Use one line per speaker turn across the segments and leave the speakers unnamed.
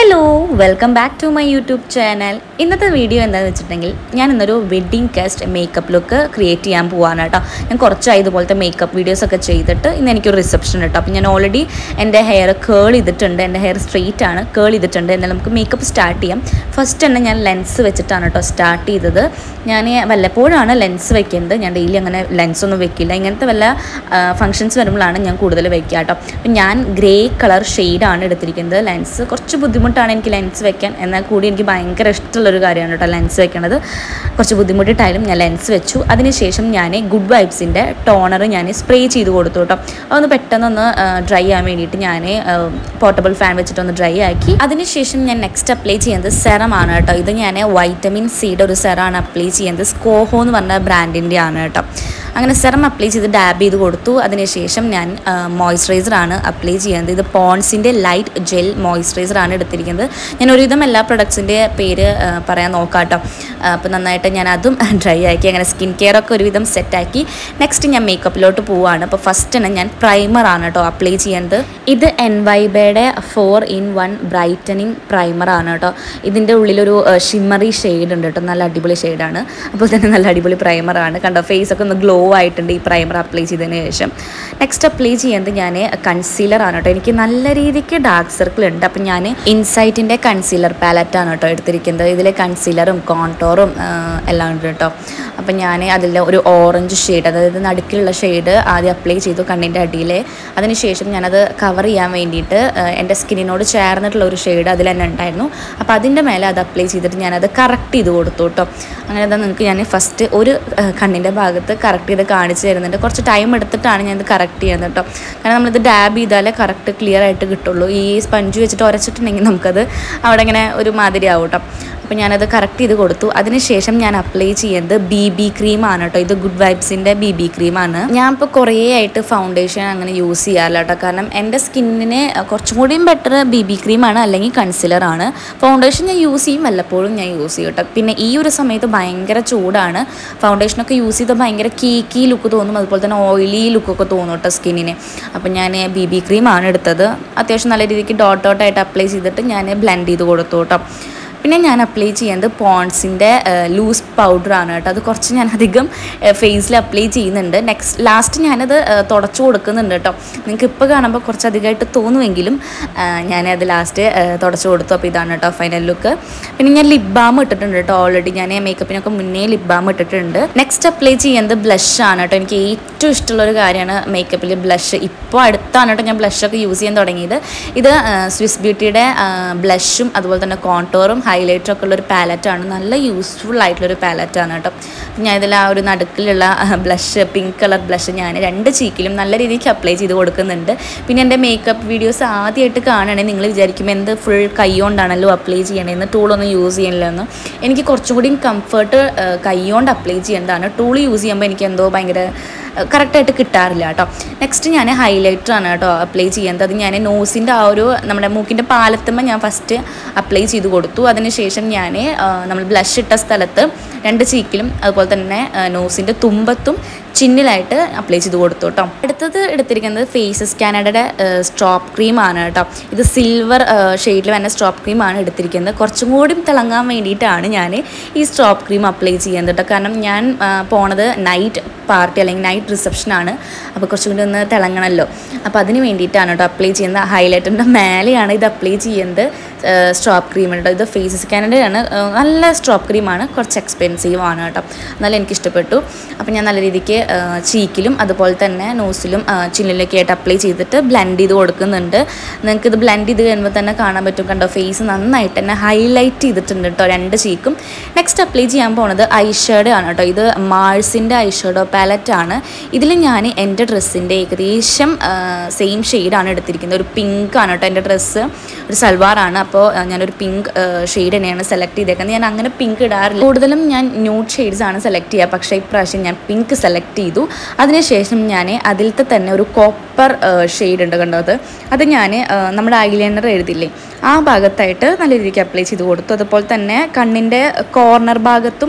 hello welcome back to my YouTube channel ഇന്നത്തെ video എന്താണെന്ന് വെച്ചിട്ടുണ്ടെങ്കിൽ ഞാൻ ഇന്നൊരു wedding guest makeup look create ചെയ്യാൻ പോവാണ് കേട്ടോ ഞാൻ കുറച്ചായി ഇതുപോലത്തെ മേക്കപ്പ് വീഡിയോസ് ഒക്കെ ചെയ്തിട്ട് ഇന്ന് എനിക്കൊരു റിസപ്ഷൻ കേട്ടോ അപ്പോൾ ഞാൻ ഓൾറെഡി എൻ്റെ ഹെയർ കേൾ ചെയ്തിട്ടുണ്ട് എൻ്റെ ഹെയർ സ്ട്രെയിറ്റ് ആണ് കേൾ ചെയ്തിട്ടുണ്ട് എന്നാൽ നമുക്ക് മേക്കപ്പ് സ്റ്റാർട്ട് ചെയ്യാം ഫസ്റ്റ് തന്നെ ഞാൻ ലെൻസ് വെച്ചിട്ടാണ് കേട്ടോ സ്റ്റാർട്ട് ചെയ്തത് ഞാൻ വല്ലപ്പോഴാണ് ലെൻസ് വെക്കുന്നത് ഞാൻ ഡെയിലി അങ്ങനെ ലെൻസ് ഒന്നും വെക്കില്ല ഇങ്ങനത്തെ വല്ല ഫങ്ഷൻസ് വരുമ്പോഴാണ് ഞാൻ കൂടുതൽ വെക്കുക കേട്ടോ അപ്പം ഞാൻ ഗ്രേ കളർ ഷെയ്ഡാണ് എടുത്തിരിക്കുന്നത് ലെൻസ് കുറച്ച് ബുദ്ധിമുട്ടാണ് എനിക്ക് ലെൻസ് വെക്കാൻ എന്നാൽ കൂടി എനിക്ക് ഭയങ്കര ഇഷ്ടമുള്ളൊരു കാര്യമാണ് കേട്ടോ ലെൻസ് വെക്കണത് കുറച്ച് ബുദ്ധിമുട്ടിട്ടായാലും ഞാൻ ലെൻസ് വെച്ചു അതിനുശേഷം ഞാൻ ഗുഡ് വൈബ്സിൻ്റെ ടോണർ ഞാൻ സ്പ്രേ ചെയ്ത് കൊടുത്തു കേട്ടോ അതൊന്ന് പെട്ടെന്നൊന്ന് ഡ്രൈ ആകാൻ വേണ്ടിയിട്ട് ഞാൻ പോർട്ടബിൾ ഫാൻ വെച്ചിട്ടൊന്ന് ഡ്രൈ ആക്കി അതിനുശേഷം ഞാൻ നെക്സ്റ്റ് അപ്ലൈ ചെയ്യുന്നത് സെറമാണ് കേട്ടോ ഇത് ഞാൻ വൈറ്റമിൻ സിയുടെ ഒരു സെറാണ് അപ്ലൈ ചെയ്യുന്നത് സ്കോഹോ എന്ന് പറഞ്ഞ ബ്രാൻഡിൻ്റെ ആണ് കേട്ടോ അങ്ങനെ സെറം അപ്ലൈ ചെയ്ത് ഡാബ് ചെയ്ത് കൊടുത്തു അതിനുശേഷം ഞാൻ മോയ്സ്ചറൈസറാണ് അപ്ലൈ ചെയ്യുന്നത് ഇത് പോൺസിൻ്റെ ലൈറ്റ് ജെൽ മോയ്സ്ചറൈസറാണ് എടുത്തിരിക്കുന്നത് ഞാൻ ഒരുവിധം എല്ലാ പ്രൊഡക്ട്സിൻ്റെ പേര് ആ, പറയാൻ നോക്കാം കേട്ടോ അപ്പോൾ നന്നായിട്ട് ഞാൻ അതും ഡ്രൈ ആക്കി അങ്ങനെ സ്കിൻ കെയർ ഒക്കെ ഒരുവിധം സെറ്റാക്കി നെക്സ്റ്റ് ഞാൻ മേക്കപ്പിലോട്ട് പോവുകയാണ് അപ്പോൾ ഫസ്റ്റ് തന്നെ ഞാൻ പ്രൈമറാണ് കേട്ടോ അപ്ലൈ ചെയ്യുന്നത് ഇത് എൻ വൈബയുടെ ഫോർ ഇൻ വൺ ബ്രൈറ്റനിങ് പ്രൈമറാണ് കേട്ടോ ഇതിൻ്റെ ഉള്ളിലൊരു ഷിമ്മറി ഷെയ്ഡ് ഉണ്ട് കേട്ടോ നല്ല അടിപൊളി ഷെയ്ഡാണ് അപ്പോൾ തന്നെ നല്ല അടിപൊളി പ്രൈമറാണ് കണ്ടോ ഫേസ് ഒക്കെ ഒന്ന് ഗ്ലോ ആയിട്ടുണ്ട് ഈ പ്രൈമർ അപ്ലൈ ചെയ്തതിന് ശേഷം നെക്സ്റ്റ് അപ്ലൈ ചെയ്യുന്നത് ഞാൻ കൺസീലറാണ് കേട്ടോ എനിക്ക് നല്ല രീതിക്ക് ഡാർക്ക് സർക്കിൾ ഉണ്ട് അപ്പം ഞാൻ ഇൻസൈറ്റിൻ്റെ കൺസീലർ പാലറ്റാണ് കേട്ടോ എടുത്തിരിക്കുന്നത് ഇതിൽ കൺസീലറും കോൺടോറും എല്ലാം ഉണ്ട് കേട്ടോ അപ്പം ഞാൻ അതിൽ ഒരു ഓറഞ്ച് ഷെയ്ഡ് അതായത് നടുക്കിലുള്ള ഷെയ്ഡ് ആദ്യം അപ്ലൈ ചെയ്തു കണ്ണിൻ്റെ അടിയിൽ അതിനുശേഷം ഞാനത് കവർ ചെയ്യാൻ വേണ്ടിയിട്ട് ആ, എൻ്റെ സ്കിന്നിനോട് ചേർന്നിട്ടുള്ള ഒരു ഷെയ്ഡ് അതിൽ തന്നെ ഉണ്ടായിരുന്നു അപ്പോൾ അതിൻ്റെ മേലെ അത് അപ്ലൈ ചെയ്തിട്ട് ഞാനത് കറക്റ്റ് ചെയ്ത് കൊടുത്തു കേട്ടോ അങ്ങനെ അത് നിങ്ങൾക്ക് ഞാൻ ഫസ്റ്റ് ഒരു ആ, കണ്ണിൻ്റെ ഭാഗത്ത് കറക്റ്റ് ചെയ്ത് കാണിച്ചു തരുന്നുണ്ട് കുറച്ച് ടൈം എടുത്തിട്ടാണ് ഞാൻ ഇത് കറക്റ്റ് ചെയ്യുന്നത് കേട്ടോ കാരണം നമ്മളിത് ഡാബ് ചെയ്താലേ കറക്റ്റ് ക്ലിയർ ആയിട്ട് കിട്ടുള്ളൂ ഈ സ്പഞ്ച് വെച്ചിട്ട് ഉരച്ചിട്ടുണ്ടെങ്കിൽ നമുക്കത് അവിടെ ഇങ്ങനെ ഒരു മാതിരി ആവും കേട്ടോ അപ്പോൾ ഞാനത് കറക്റ്റ് ചെയ്ത് കൊടുത്തു അതിനുശേഷം ഞാൻ അപ്ലൈ ചെയ്യുന്നത് ബി ബി ക്രീമാണ് കേട്ടോ ഇത് ഗുഡ് വൈബ്സിൻ്റെ ബി ബി ക്രീമാണ് ഞാൻ ഇപ്പോൾ കുറേ ആയിട്ട് ഫൗണ്ടേഷൻ അങ്ങനെ യൂസ് ചെയ്യാറില്ല കേട്ടോ കാരണം എൻ്റെ സ്കിന്നിന് കുറച്ചും കൂടിയും ബെറ്റർ ബി ബി ക്രീമാണ് അല്ലെങ്കിൽ കൺസിലറാണ് ഫൗണ്ടേഷൻ ഞാൻ യൂസ് ചെയ്യും വല്ലപ്പോഴും ഞാൻ യൂസ് ചെയ്യും കേട്ടോ പിന്നെ ഈ ഒരു സമയത്ത് ഭയങ്കര ചൂടാണ് ഫൗണ്ടേഷനൊക്കെ യൂസ് ചെയ്താൽ ഭയങ്കര കേക്കി ലുക്ക് തോന്നും അതുപോലെ തന്നെ ഓയിലി ലുക്കൊക്കെ തോന്നും കേട്ടോ സ്കിന്നിന് അപ്പം ഞാൻ ബി ബി ക്രീമാണ് എടുത്തത് അത്യാവശ്യം നല്ല രീതിക്ക് ഡോട്ട് ഡോട്ടായിട്ട് അപ്ലൈ ചെയ്തിട്ട് ഞാൻ ബ്ലെൻഡ് ചെയ്ത് കൊടുത്തു കേട്ടോ പിന്നെ ഞാൻ അപ്ലൈ ചെയ്യുന്നത് പോൺസിൻ്റെ ലൂസ് പൗഡറാണ് കേട്ടോ അത് കുറച്ച് ഞാൻ അധികം ഫേസിൽ അപ്ലൈ ചെയ്യുന്നുണ്ട് നെക്സ്റ്റ് ലാസ്റ്റ് ഞാനത് ഏഹ്, തുടച്ചു കൊടുക്കുന്നുണ്ട് കേട്ടോ നിങ്ങൾക്ക് ഇപ്പോൾ കാണുമ്പോൾ കുറച്ച് അധികമായിട്ട് തോന്നുമെങ്കിലും ഏഹ്, ഞാനത് ലാസ്റ്റ് തുടച്ചു കൊടുത്തു അപ്പോൾ ഇതാണ് കേട്ടോ ഫൈനൽ ലുക്ക് പിന്നെ ഞാൻ ലിപ് ബാം ഇട്ടിട്ടുണ്ട് കേട്ടോ ഓൾറെഡി ഞാൻ മേക്കപ്പിനൊക്കെ മുന്നേ ലിപ് ബാം ഇട്ടിട്ടുണ്ട് നെക്സ്റ്റ് അപ്ലൈ ചെയ്യുന്നത് ബ്ലഷ് ആണ് കേട്ടോ എനിക്ക് ഏറ്റവും ഇഷ്ടമുള്ള ഒരു കാര്യമാണ് മേക്കപ്പിൽ ബ്ലഷ് ഇപ്പോൾ അടുത്താണ് കേട്ടോ ഞാൻ ബ്ലഷൊക്കെ യൂസ് ചെയ്യാൻ തുടങ്ങിയത് ഇത് സ്വിസ് ബ്യൂട്ടിയുടെ ബ്ലഷും അതുപോലെ തന്നെ കോൺടോറും ഹൈലൈറ്ററും ഒക്കെ ഉള്ളൊരു പാലറ്റാണ് നല്ല യൂസ്ഫുൾ ആയിട്ടുള്ളൊരു പാലറ്റാണ് കേട്ടോ ഞാൻ ഇതിൽ ആ ഒരു നടുക്കിലുള്ള ബ്ലഷ് പിങ്ക് കളർ ബ്ലഷ് ഞാൻ രണ്ട് ചീക്കിലും നല്ല രീതിക്ക് അപ്ലൈ ചെയ്ത് കൊടുക്കുന്നുണ്ട് പിന്നെ എൻ്റെ മേക്കപ്പ് വീഡിയോസ് ആദ്യമായിട്ട് കാണുകയാണെങ്കിൽ നിങ്ങൾ വിചാരിക്കും എന്ത് ഫുൾ കൈ കൊണ്ടാണല്ലോ അപ്ലൈ ചെയ്യണതെന്ന് ടൂളൊന്നും യൂസ് ചെയ്യണില്ലെന്ന് എനിക്ക് കുറച്ചുകൂടി കംഫർട്ട് കൈ കൊണ്ട് അപ്ലൈ ചെയ്യേണ്ടതാണ് ടൂൾ യൂസ് ചെയ്യുമ്പോൾ എനിക്ക് എന്തോ ഭയങ്കര കറക്റ്റായിട്ട് കിട്ടാറില്ല കേട്ടോ നെക്സ്റ്റ് ഞാൻ ഹൈലൈറ്റർ ആണ് കേട്ടോ അപ്ലൈ ചെയ്യുന്നത് അത് ഞാൻ നോസിൻ്റെ ആ ഒരു നമ്മുടെ മൂക്കിൻ്റെ പാലത്തുമ്പോൾ ഞാൻ ഫസ്റ്റ് അപ്ലൈ ചെയ്ത് കൊടുത്തു അതിനുശേഷം ഞാൻ നമ്മൾ ബ്ലഷ് ഇട്ട സ്ഥലത്ത് രണ്ട് ചീക്കിലും അതുപോലെ തന്നെ നോസിൻ്റെ തുമ്പത്തും ചിന്നിലായിട്ട് അപ്ലൈ ചെയ്ത് കൊടുത്തു കേട്ടോ അടുത്തത് എടുത്തിരിക്കുന്നത് ഫേസസ് കാനഡയുടെ സ്ട്രോപ്പ് ക്രീമാണ് കേട്ടോ ഇത് സിൽവർ ഷെയ്ഡിൽ വരുന്ന സ്ട്രോപ്പ് ക്രീമാണ് എടുത്തിരിക്കുന്നത് കുറച്ചും കൂടി തിളങ്ങാൻ വേണ്ടിയിട്ടാണ് ഞാൻ ഈ സ്ട്രോപ്പ് ക്രീം അപ്ലൈ ചെയ്യുന്നത് കേട്ടോ കാരണം ഞാൻ ആ, പോണത് നൈറ്റ് പാർട്ടി അല്ലെങ്കിൽ നൈറ്റ് റിസപ്ഷനാണ് അപ്പോൾ കുറച്ചും കൂടി ഒന്ന് തിളങ്ങണമല്ലോ അപ്പോൾ അതിന് വേണ്ടിയിട്ടാണ് കേട്ടോ അപ്ലൈ ചെയ്യുന്നത് ഹൈലൈറ്ററിൻ്റെ മേലെയാണ് ഇത് അപ്ലൈ ചെയ്യുന്നത് സ്ട്രോപ്പ് ക്രീം കേട്ടോ ഇത് ഫേസസ് കാനഡയാണ് നല്ല സ്ട്രോപ്പ് ക്രീമാണ് കുറച്ച് എക്സ്പെൻസീവ് ആണ് കേട്ടോ എന്നാലും എനിക്ക് ഇഷ്ടപ്പെട്ടു അപ്പോൾ ഞാൻ നല്ല രീതിക്ക് ചീക്കിലും അതുപോലെ തന്നെ നോസിലും ചില്ലിലൊക്കെ ആയിട്ട് അപ്ലൈ ചെയ്തിട്ട് ബ്ലെൻഡ് ചെയ്ത് കൊടുക്കുന്നുണ്ട് നിങ്ങൾക്ക് ഇത് ബ്ലെൻഡ് ചെയ്ത് കഴിയുമ്പോൾ തന്നെ കാണാൻ പറ്റും കണ്ടോ ഫേസ് നന്നായിട്ട് തന്നെ ഹൈലൈറ്റ് ചെയ്തിട്ടുണ്ട് കേട്ടോ രണ്ട് ചീക്കും നെക്സ്റ്റ് അപ്ലൈ ചെയ്യാൻ പോണത് ഐഷേഡോ ആണ് കേട്ടോ ഇത് മാൾസിൻ്റെ ഐഷേഡോ പാലറ്റ് ആണ് ഇതിൽ ഞാൻ എൻ്റെ ഡ്രസ്സിൻ്റെ ഏകദേശം സെയിം ഷെയ്ഡാണ് എടുത്തിരിക്കുന്നത് ഒരു പിങ്ക് ആണ് കേട്ടോ എൻ്റെ ഡ്രസ്സ് ഒരു സൽവാറാണ് അപ്പോൾ ഞാനൊരു പിങ്ക് ഷെയ്ഡ് തന്നെയാണ് സെലക്ട് ചെയ്തേക്കുന്നത് ഞാൻ അങ്ങനെ പിങ്ക് ഇടാറില്ല കൂടുതലും ഞാൻ ന്യൂഡ് ഷെയ്ഡ്സ് ആണ് സെലക്ട് ചെയ്യുക പക്ഷേ ഇപ്രാവശ്യം ഞാൻ പിങ്ക് സെലക്ട് ചെയ്തു അതിനുശേഷം ഞാൻ അതിലത്തെ തന്നെ ഒരു കോപ്പർ ഷെയ്ഡ് ഉണ്ട് കണ്ടോ അത് അത് ഞാൻ നമ്മുടെ ഐലൈനർ എഴുതില്ലേ ആ ഭാഗത്തായിട്ട് നല്ല രീതിക്ക് അപ്ലൈ ചെയ്ത് കൊടുത്തു അതുപോലെ തന്നെ കണ്ണിൻ്റെ കോർണർ ഭാഗത്തും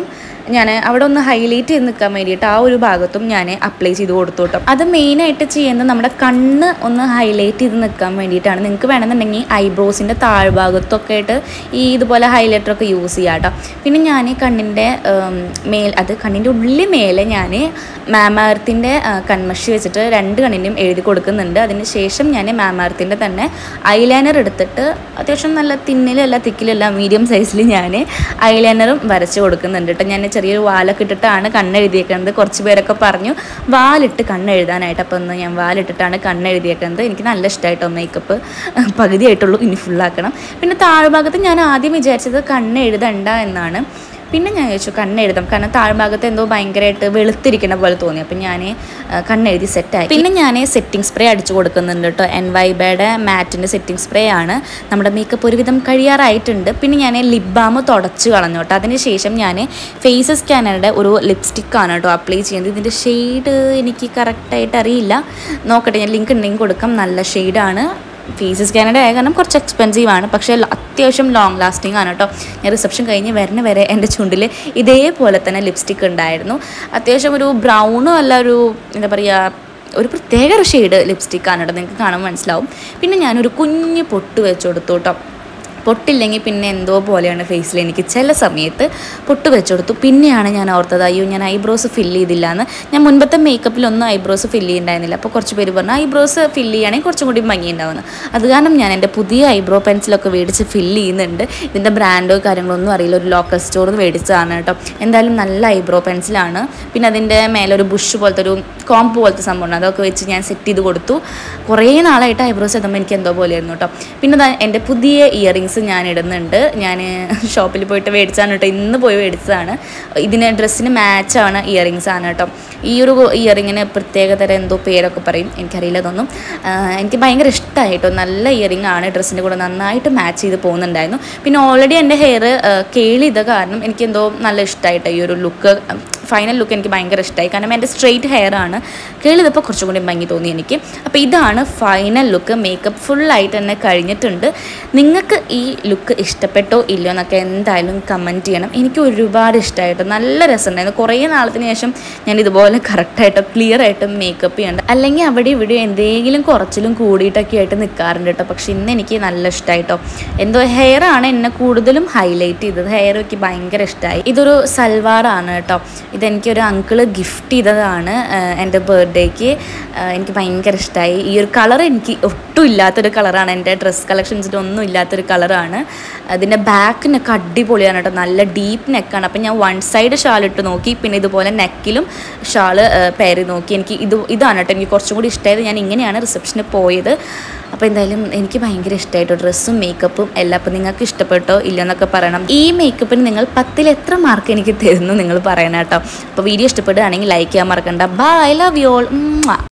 ഞാൻ അവിടെ ഒന്ന് ഹൈലൈറ്റ് ചെയ്ത് നിൽക്കാൻ വേണ്ടിയിട്ട് ആ ഒരു ഭാഗത്തും ഞാൻ അപ്ലൈ ചെയ്ത് കൊടുത്തു കേട്ടോ അത് മെയിനായിട്ട് ചെയ്യുന്നത് നമ്മുടെ കണ്ണ് ഒന്ന് ഹൈലൈറ്റ് ചെയ്ത് നിൽക്കാൻ വേണ്ടിയിട്ടാണ് നിങ്ങൾക്ക് വേണമെന്നുണ്ടെങ്കിൽ ഐബ്രോസിൻ്റെ താഴ്ഭാഗത്തൊക്കെ ആയിട്ട് ഈ ഇതുപോലെ ഹൈലൈറ്ററൊക്കെ യൂസ് ചെയ്യാം കേട്ടോ പിന്നെ ഞാൻ കണ്ണിൻ്റെ ഉം, മേൽ അത് കണ്ണിൻ്റെ ഉള്ളിൽ മേലെ ഞാൻ മാമാർത്തിൻ്റെ കൺമഷി വെച്ചിട്ട് രണ്ട് കണ്ണിനും എഴുതി കൊടുക്കുന്നുണ്ട് അതിന് ശേഷം ഞാൻ മാമാർത്തിൻ്റെ തന്നെ ഐലൈനർ എടുത്തിട്ട് അത്യാവശ്യം നല്ല തിന്നിലല്ല തിക്കിലല്ല മീഡിയം സൈസിൽ ഞാൻ ഐലൈനറും വരച്ച് കൊടുക്കുന്നുണ്ട് കേട്ടോ ഞാൻ ചെറിയൊരു വാലൊക്കെ ഇട്ടിട്ടാണ് കണ്ണെഴുതിയേക്കുന്നത് കുറച്ച് പേരൊക്കെ പറഞ്ഞു വാലിട്ട് കണ്ണെഴുതാനായിട്ട് അപ്പോൾ ഒന്ന് ഞാൻ വാലിട്ടിട്ടാണ് കണ്ണെഴുതിയേക്കുന്നത് എനിക്ക് നല്ല ഇഷ്ടമായിട്ടോ മേക്കപ്പ് പകുതിയായിട്ടുള്ളൂ ഇനി ഫുള്ളാക്കണം പിന്നെ താഴ്ഭാഗത്ത് ഞാൻ ആദ്യം വിചാരിച്ചത് കണ്ണെഴുതണ്ട എന്നാണ് പിന്നെ ഞാൻ ചോദിച്ചു കണ്ണെഴുതാം കാരണം താഴ്ഭാഗത്ത് എന്തോ ഭയങ്കരമായിട്ട് വെളുത്തിരിക്കുന്ന പോലെ തോന്നി അപ്പം ഞാൻ കണ്ണെഴുതി സെറ്റായി പിന്നെ ഞാൻ സെറ്റിംഗ് സ്പ്രേ അടിച്ചു കൊടുക്കുന്നുണ്ട് കേട്ടോ എൻ വൈബയുടെ മാറ്റിൻ്റെ സെറ്റിംഗ് സ്പ്രേ ആണ് നമ്മുടെ മേക്കപ്പ് ഒരുവിധം കഴിയാറായിട്ടുണ്ട് പിന്നെ ഞാൻ ലിപ് ബാം തുടച്ച് കളഞ്ഞു കേട്ടോ അതിന് ശേഷം ഞാൻ ഫേസ് സ്കാനറുടെ ഒരു ലിപ്സ്റ്റിക്കാണ് കേട്ടോ അപ്ലൈ ചെയ്യുന്നത് ഇതിൻ്റെ ഷെയ്ഡ് എനിക്ക് കറക്റ്റായിട്ട് അറിയില്ല നോക്കട്ടെ ഞാൻ ലിങ്ക് ഉണ്ടെങ്കിൽ കൊടുക്കാം നല്ല ഷെയ്ഡാണ് ഫേസ് സ്കാനറുടെ ആയ കാരണം കുറച്ച് എക്സ്പെൻസീവ് ആണ് പക്ഷേ ല- അത്യാവശ്യം ലോങ് ലാസ്റ്റിംഗ് ആണ് കേട്ടോ ഞാൻ റിസപ്ഷൻ കഴിഞ്ഞ് വരുന്ന വരെ എൻ്റെ ചുണ്ടിൽ ഇതേപോലെ തന്നെ ലിപ്സ്റ്റിക് ഉണ്ടായിരുന്നു അത്യാവശ്യം ഒരു ബ്രൗണും അല്ല ഒരു എന്താ പറയുക ഒരു പ്രത്യേക ഒരു ഷെയ്ഡ് ലിപ്സ്റ്റിക്കാണ് കേട്ടോ നിങ്ങൾക്ക് കാണാൻ മനസ്സിലാവും പിന്നെ ഞാനൊരു കുഞ്ഞ് പൊട്ട് വെച്ച് കൊടുത്തു കേട്ടോ പൊട്ടില്ലെങ്കിൽ പിന്നെ എന്തോ പോലെയാണ് ഫേസിൽ എനിക്ക് ചില സമയത്ത് പൊട്ട് വെച്ചെടുത്തു പിന്നെയാണ് ഞാൻ ഓർത്തത് അയ്യോ ഞാൻ ഐബ്രോസ് ഫില്ല് ചെയ്തില്ല എന്ന് ഞാൻ മുൻപത്തെ മേക്കപ്പിലൊന്നും ഐബ്രോസ് ഫില്ല് ചെയ്യുന്നുണ്ടായിരുന്നില്ല അപ്പോൾ കുറച്ച് പേര് പറഞ്ഞു ഐബ്രോസ് ഫില്ല് ചെയ്യുകയാണെങ്കിൽ കുറച്ചും കൂടി ഭംഗിയുണ്ടാവുന്നു അത് കാരണം ഞാൻ എൻ്റെ പുതിയ ഐബ്രോ പെൻസിലൊക്കെ മേടിച്ച് ഫില്ല് ചെയ്യുന്നുണ്ട് ഇതിൻ്റെ ബ്രാൻഡോ കാര്യങ്ങളൊന്നും അറിയില്ല ഒരു ലോക്കൽ സ്റ്റോറിൽ നിന്ന് മേടിച്ചതാണ് കേട്ടോ എന്തായാലും നല്ല ഐബ്രോ പെൻസിലാണ് പിന്നെ അതിൻ്റെ മേലെ ഒരു ബുഷ് പോലത്തെ ഒരു കോംപ് പോലത്തെ സംഭവമാണ് അതൊക്കെ വെച്ച് ഞാൻ സെറ്റ് ചെയ്ത് കൊടുത്തു കുറേ നാളായിട്ട് ഐബ്രോസ് എത്തുമ്പോൾ എനിക്ക് എന്തോ പോലെയായിരുന്നു കേട്ടോ പിന്നെ ദാ എൻ്റെ പുതിയ ഇയറിങ്സ് ഞാൻ ഇടുന്നുണ്ട് ഞാൻ ഷോപ്പിൽ പോയിട്ട് മേടിച്ചാണ് കേട്ടോ ഇന്ന് പോയി മേടിച്ചതാണ് ഇതിന് ഡ്രസ്സിന് മാച്ചാണ് ഇയറിങ്സ് ആണ് കേട്ടോ ഈ ഒരു ഇയറിങ്ങിന് പ്രത്യേകതരം എന്തോ പേരൊക്കെ പറയും എനിക്കറിയില്ല അതൊന്നും ആഹ് എനിക്ക് ഭയങ്കര ഇഷ്ടമായി കേട്ടോ നല്ല ഇയറിംഗ് ആണ് ഡ്രസ്സിൻ്റെ കൂടെ നന്നായിട്ട് മാച്ച് ചെയ്ത് പോകുന്നുണ്ടായിരുന്നു പിന്നെ ഓൾറെഡി എൻ്റെ ഹെയർ കേളി ചെയ്ത കാരണം എനിക്ക് എന്തോ നല്ല ഇഷ്ടമായിട്ടോ ഈ ഒരു ലുക്ക് ഫൈനൽ ലുക്ക് എനിക്ക് ഭയങ്കര ഇഷ്ടമായി കാരണം എൻ്റെ സ്ട്രെയിറ്റ് ഹെയർ ആണ് കേളിതപ്പോൾ കുറച്ചും കൂടി ഭംഗി തോന്നി എനിക്ക് അപ്പോൾ ഇതാണ് ഫൈനൽ ലുക്ക് മേക്കപ്പ് ഫുള്ളായിട്ട് തന്നെ കഴിഞ്ഞിട്ടുണ്ട് നിങ്ങൾക്ക് ഈ ലുക്ക് ഇഷ്ടപ്പെട്ടോ ഇല്ലയോ എന്നൊക്കെ എന്തായാലും കമൻറ്റ് ചെയ്യണം എനിക്ക് ഒരുപാട് ഇഷ്ടമായിട്ട് നല്ല രസമുണ്ടായിരുന്നു കുറേ നാളത്തിന് ശേഷം ഞാൻ ഇതുപോലെ കറക്റ്റായിട്ട് ക്ലിയർ ആയിട്ട് മേക്കപ്പ് ചെയ്യേണ്ട അല്ലെങ്കിൽ അവിടെ ഇവിടെ എന്തെങ്കിലും കുറച്ചിലും കൂടിയിട്ടൊക്കെ ആയിട്ട് നിൽക്കാറുണ്ട് കേട്ടോ പക്ഷെ ഇന്ന് എനിക്ക് നല്ല ഇഷ്ടമായിട്ടോ എന്തോ ഹെയർ ആണ് എന്നെ കൂടുതലും ഹൈലൈറ്റ് ചെയ്തത് ഹെയർ എനിക്ക് ഭയങ്കര ഇഷ്ടമായി ഇതൊരു സൽവാറാണ് കേട്ടോ ഇതെനിക്കൊരു അങ്കിള് ഗിഫ്റ്റ് ചെയ്തതാണ് ആഹ് എൻ്റെ ബർത്ത്ഡേക്ക് എനിക്ക് ഭയങ്കര ഇഷ്ടമായി ഈ ഒരു കളർ എനിക്ക് ഒട്ടും ഇല്ലാത്തൊരു കളറാണ് എൻ്റെ ഡ്രസ് കളക്ഷൻസിൽ ഒന്നും ഇല്ലാത്തൊരു കളറാണ് അതിൻ്റെ ബാക്ക് നെക്ക് അടിപൊളിയാണ് കേട്ടോ നല്ല ഡീപ്പ് നെക്കാണ് അപ്പം ഞാൻ വൺ സൈഡ് ഷാൾ ഇട്ട് നോക്കി പിന്നെ ഇതുപോലെ നെക്കിലും ഷാള് പേര് നോക്കി എനിക്ക് ഇത് ഇതാണ് കേട്ടോ എനിക്ക് കുറച്ചും കൂടി ഇഷ്ടമായത് ഞാൻ ഇങ്ങനെയാണ് റിസപ്ഷന് പോയത് അപ്പോൾ എന്തായാലും എനിക്ക് ഭയങ്കര ഇഷ്ടമായിട്ടോ ഡ്രസ്സും മേക്കപ്പും എല്ലാം അപ്പോൾ നിങ്ങൾക്ക് ഇഷ്ടപ്പെട്ടോ ഇല്ലെന്നൊക്കെ പറയണം ഈ മേക്കപ്പിന് നിങ്ങൾ പത്തിൽ എത്ര മാർക്ക് എനിക്ക് തരുന്നു നിങ്ങൾ പറയണം കേട്ടോ അപ്പോൾ വീഡിയോ ഇഷ്ടപ്പെടുകയാണെങ്കിൽ ലൈക്ക് ചെയ്യാൻ മറക്കണ്ട ബൈ ലവ് യു ഓൾ